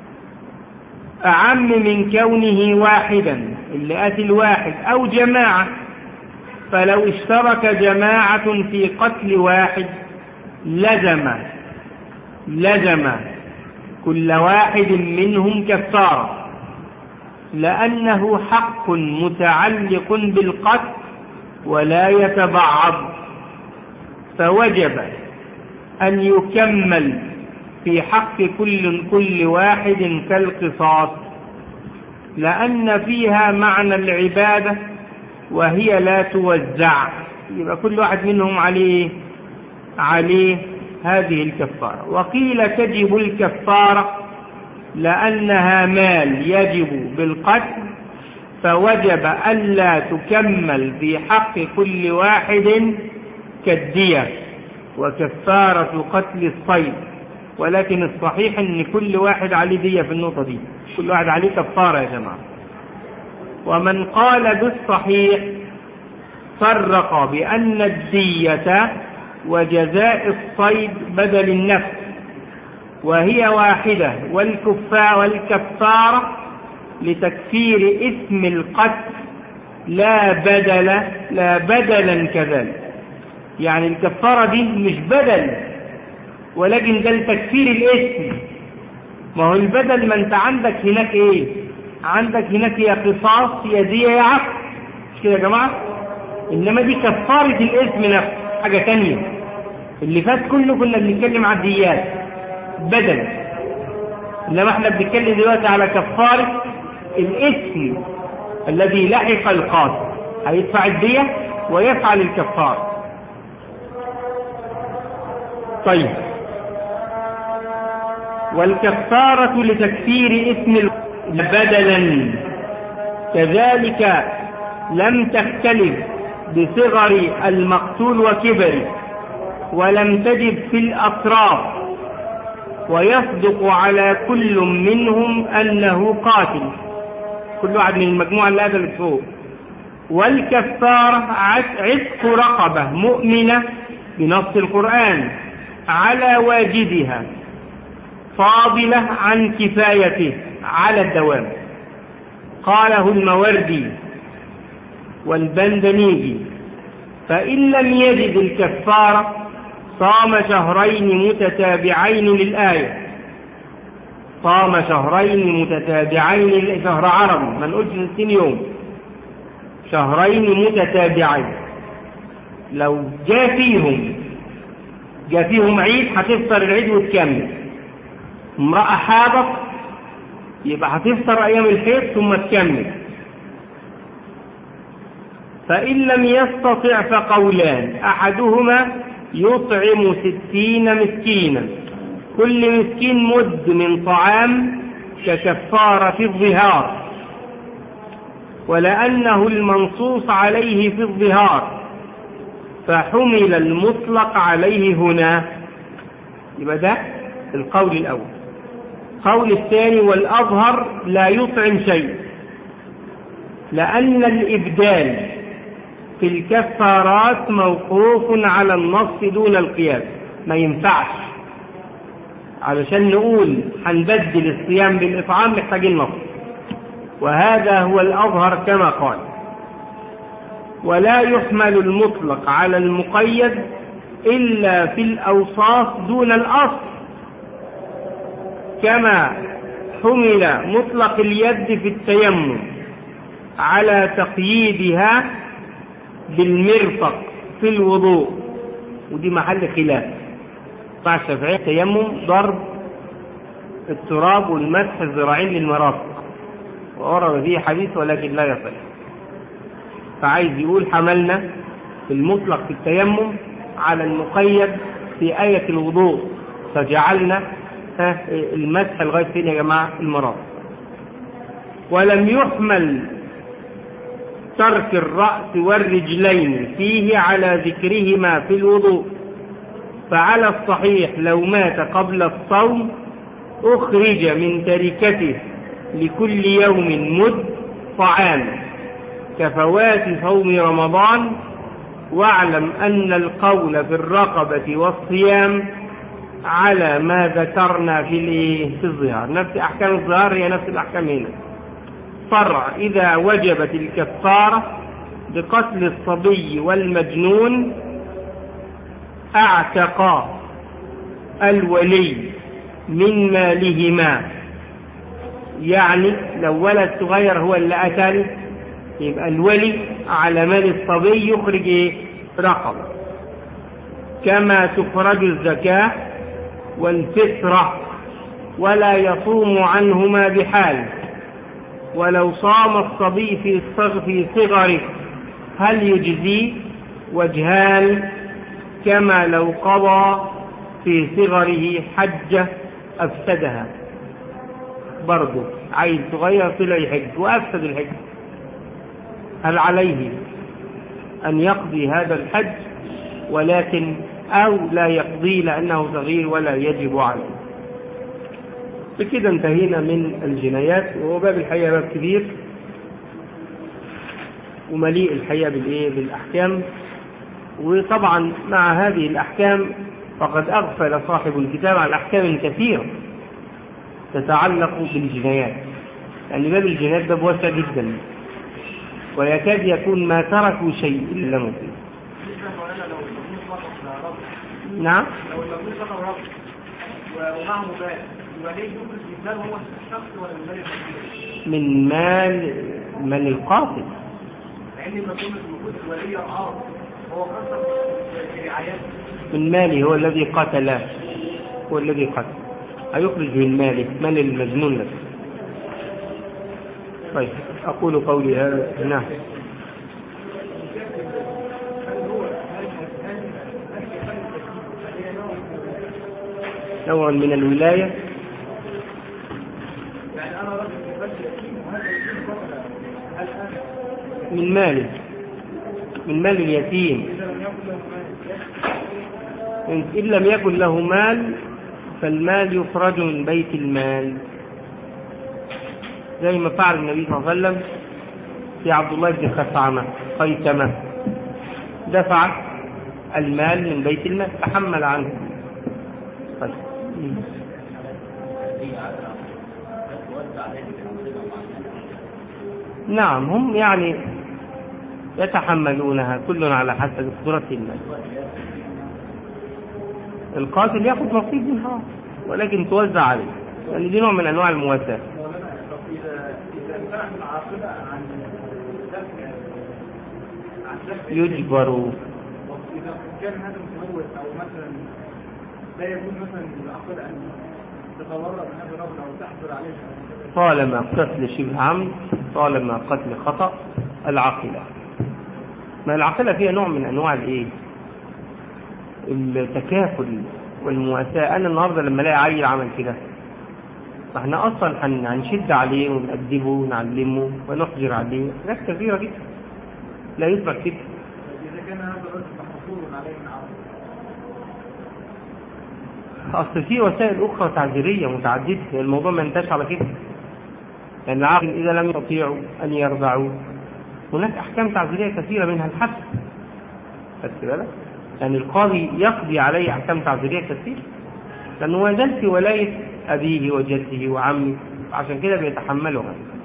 أعم من كونه واحدا اللي قتل واحد أو جماعة فلو اشترك جماعة في قتل واحد لزم لزم كل واحد منهم كفارة لأنه حق متعلق بالقتل ولا يتبعض فوجب أن يكمل في حق كل كل واحد كالقصاص لأن فيها معنى العبادة وهي لا توزع يبقى كل واحد منهم عليه عليه هذه الكفارة وقيل تجب الكفارة لأنها مال يجب بالقتل فوجب ألا تكمل في حق كل واحد كالدية وكفارة قتل الصيد ولكن الصحيح ان كل واحد عليه دية في النقطة دي كل واحد عليه كفارة يا جماعة ومن قال بالصحيح فرق بأن الدية وجزاء الصيد بدل النفس وهي واحدة والكفاء والكفارة لتكفير اسم القتل لا بدل لا بدلا كذلك يعني الكفارة دي مش بدل ولكن ده لتكفير الاسم ما هو البدل ما انت عندك هناك ايه عندك هناك يا قصاص يا دية يا عقد مش كده يا جماعة انما دي كفارة الاسم نفسه حاجة تانية اللي فات كله كنا بنتكلم على الديات بدل انما احنا بنتكلم دلوقتي على كفارة الاسم الذي لحق القاتل هيدفع الدية ويفعل الكفارة طيب والكفارة لتكفير اسم بدلا كذلك لم تختلف بصغر المقتول وكبره ولم تجد في الأطراف ويصدق على كل منهم أنه قاتل كل واحد من المجموعة اللي قتلت فوق والكفارة عتق رقبة مؤمنة بنص القرآن على واجدها فاضلة عن كفايته على الدوام قاله الموردي والبندنيجي فإن لم يجد الكفارة صام شهرين متتابعين للآية صام شهرين متتابعين شهر عربي ما نقولش 60 يوم شهرين متتابعين لو جاء فيهم جاء فيهم عيد هتفطر العيد وتكمل امرأة حاضت يبقى هتفطر أيام الحيض ثم تكمل فإن لم يستطع فقولان أحدهما يطعم ستين مسكينا كل مسكين مد من طعام ككفارة الظهار ولأنه المنصوص عليه في الظهار فحمل المطلق عليه هنا يبقى ده القول الأول القول الثاني والأظهر لا يطعم شيء لأن الإبدال في الكفارات موقوف على النص دون القياس ما ينفعش علشان نقول هنبدل الصيام بالإطعام محتاجين نص وهذا هو الأظهر كما قال ولا يحمل المطلق على المقيد إلا في الأوصاف دون الأصل كما حمل مطلق اليد في التيمم على تقييدها بالمرفق في الوضوء ودي محل خلاف مع الشافعية التيمم ضرب التراب والمسح الذراعين للمرافق وورد فيه حديث ولكن لا يصح فعايز يقول حملنا في المطلق في التيمم على المقيد في آية الوضوء فجعلنا المسح لغاية فين يا جماعة المرافق ولم يحمل ترك الرأس والرجلين فيه على ذكرهما في الوضوء فعلى الصحيح لو مات قبل الصوم أخرج من تركته لكل يوم مد طعام كفوات صوم رمضان واعلم أن القول في الرقبة والصيام على ما ذكرنا في في الظهار نفس أحكام الظهار هي نفس الأحكام هنا فرع إذا وجبت الكفارة بقتل الصبي والمجنون اعتقا الولي من مالهما يعني لو ولد صغير هو اللي قتل يبقى الولي على مال الصبي يخرج ايه رقم كما تخرج الزكاة والفطرة ولا يصوم عنهما بحال ولو صام الصبي في في صغره هل يجزي وجهان كما لو قضى في صغره حجة أفسدها برضه عيل صغير طلع يحج وأفسد الحج هل عليه أن يقضي هذا الحج ولكن أو لا يقضي لأنه صغير ولا يجب عليه بكده انتهينا من الجنايات وهو باب الحقيقة باب كبير ومليء الحقيقة بالإيه بالأحكام وطبعا مع هذه الأحكام فقد أغفل صاحب الكتاب عن أحكام كثيرة تتعلق بالجنايات يعني باب الجنايات باب واسع جدا ويكاد يكون ما تركوا شيء إلا لم فيه نعم لو المجنون سفر رجل ومعه مال يبقى ليه يخرج من مال هو الشخص ولا من مال المجنون؟ من مال من القاتل لان المجنون المفروض الولي اه هو قسم في رعايته من ماله هو الذي قتل هو الذي قتل هيخرج من ماله مال المجنون نفسه طيب أقول قولي هذا نعم نوع من الولاية يعني انا رجل في بلد يتيم وهذا يتيم قتل هل انا من ماله من مال اليتيم اذا لم يكن له مال إن لم يكن له مال فالمال يخرج من بيت المال زي ما فعل النبي صلى الله عليه وسلم في عبد الله بن خثعمة خيثمة دفع المال من بيت المال تحمل عنه طيب. نعم هم يعني يتحملونها كل على حسب قدرة المال القاتل ياخذ نصيب منها ولكن توزع عليه يعني دي نوع من انواع المواساة مولانا طب اذا اذا امتنع العاقله عن دفع عن دفع يجبر طب اذا كان هذا متمول او مثلا لا يجوز مثلا للعاقله ان تتورط من هذا الرجل او تحصل عليه طالما قتل شبه عمد طالما قتل خطأ العاقلة ما العقيلة فيها نوع من أنواع الإيه؟ التكافل والمواساة أنا النهاردة لما ألاقي عيل عمل كده فاحنا أصلا هن- هنشد عليه ونأدبه ونعلمه ونحجر عليه حاجات كثيرة جدا لا يسبق كده إذا كان هذا الرجل محصور عليه من عرض أصل في وسائل أخرى تعذيرية متعددة الموضوع ما ينتهيش على كده يعني العاقل إذا لم يستطيعوا أن يرضعوا هناك أحكام تعذيرية كثيرة منها الحبس خدت بالك؟ يعني القاضي يقضي عليه أحكام تعذيرية كثيرة لأنه ما زال في ولاية أبيه وجده وعمه عشان كده بيتحملها